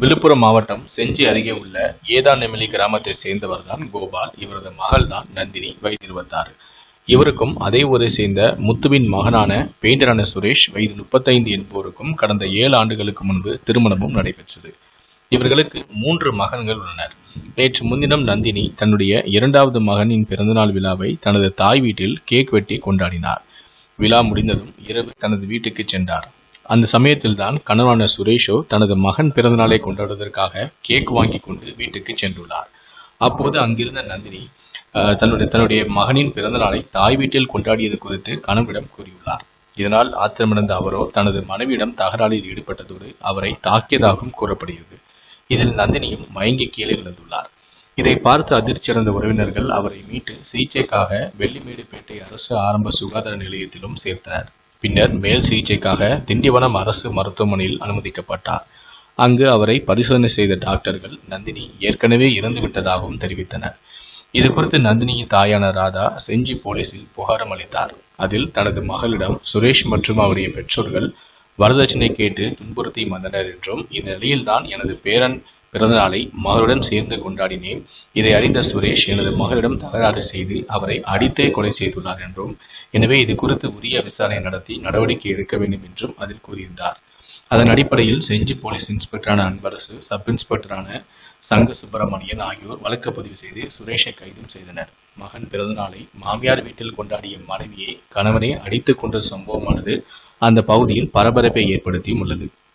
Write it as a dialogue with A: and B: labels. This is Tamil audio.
A: விழுப்புரம் மாவட்டம் செஞ்சி அருகே உள்ள ஏதாநெமிலி கிராமத்தை சேர்ந்தவர் தான் கோபால் இவரது மகள் தான் நந்தினி வயது இருபத்தாறு இவருக்கும் அதே ஊரை சேர்ந்த முத்துவின் மகனான பெயிண்டரான சுரேஷ் வயது முப்பத்தைந்து என்போருக்கும் கடந்த ஏழு ஆண்டுகளுக்கு முன்பு திருமணமும் நடைபெற்றது இவர்களுக்கு மூன்று மகன்கள் உள்ளனர் நேற்று முன்தினம் நந்தினி தன்னுடைய இரண்டாவது மகனின் பிறந்தநாள் விழாவை தனது தாய் வீட்டில் கேக் வெட்டி கொண்டாடினார் விழா முடிந்ததும் இரவு தனது வீட்டுக்கு சென்றார் அந்த சமயத்தில் தான் கணவனான சுரேஷோ தனது மகன் பிறந்தநாளை கொண்டாடுவதற்காக கேக் வாங்கி கொண்டு வீட்டுக்கு சென்றுள்ளார் அப்போது அங்கிருந்த நந்தினி அஹ், தன்னுடைய தன்னுடைய மகனின் பிறந்தநாளை தாய் வீட்டில் கொண்டாடியது குறித்து கணவனிடம் கூறியுள்ளார் இதனால் ஆத்திரமடைந்த அவரோ தனது மனைவியிடம் தகராறில் ஈடுபட்டதோடு அவரை தாக்கியதாகவும் கூறப்படுகிறது இதில் நந்தினியும் மயங்கி கீழே விழுந்துள்ளார் இதை பார்த்து அதிர்ச்சியடைந்த உறவினர்கள் அவரை மீட்டு சிகிச்சைக்காக வெள்ளிமேடுபேட்டை அரசு ஆரம்ப சுகாதார நிலையத்திலும் சேர்த்தனர் பின்னர் மேல் சிகிச்சைக்காக திண்டிவனம் அரசு மருத்துவமனையில் அனுமதிக்கப்பட்டார் அங்கு அவரை பரிசோதனை செய்த டாக்டர்கள் நந்தினி ஏற்கனவே இறந்து விட்டதாகவும் தெரிவித்தனர் இது குறித்து நந்தினியின் தாயான ராதா செஞ்சி போலீசில் புகாரும் அளித்தார் அதில் தனது மகளிடம் சுரேஷ் மற்றும் அவருடைய பெற்றோர்கள் வரதட்சணை கேட்டு துன்புறுத்தி வந்தனர் என்றும் இந்த நிலையில்தான் எனது பேரன் பிறந்தநாளை மகளுடன் சேர்ந்து கொண்டாடினேன் இதை அறிந்த சுரேஷ் எனது மகளிடம் தகராறு செய்து அவரை அடித்தே கொலை செய்துள்ளார் என்றும் எனவே இது குறித்து உரிய விசாரணை நடத்தி நடவடிக்கை எடுக்க வேண்டும் என்றும் அதில் கூறியிருந்தார் அதன் அடிப்படையில் செஞ்சி போலீஸ் இன்ஸ்பெக்டரான அன்பரசு சப் இன்ஸ்பெக்டரான சங்க சுப்பிரமணியன் ஆகியோர் வழக்கு பதிவு செய்து சுரேஷை கைதும் செய்தனர் மகன் பிறந்தநாளை மாமியார் வீட்டில் கொண்டாடிய மனைவியை கணவனை அடித்துக் கொன்ற சம்பவமானது அந்த பகுதியில் பரபரப்பை ஏற்படுத்தியும் உள்ளது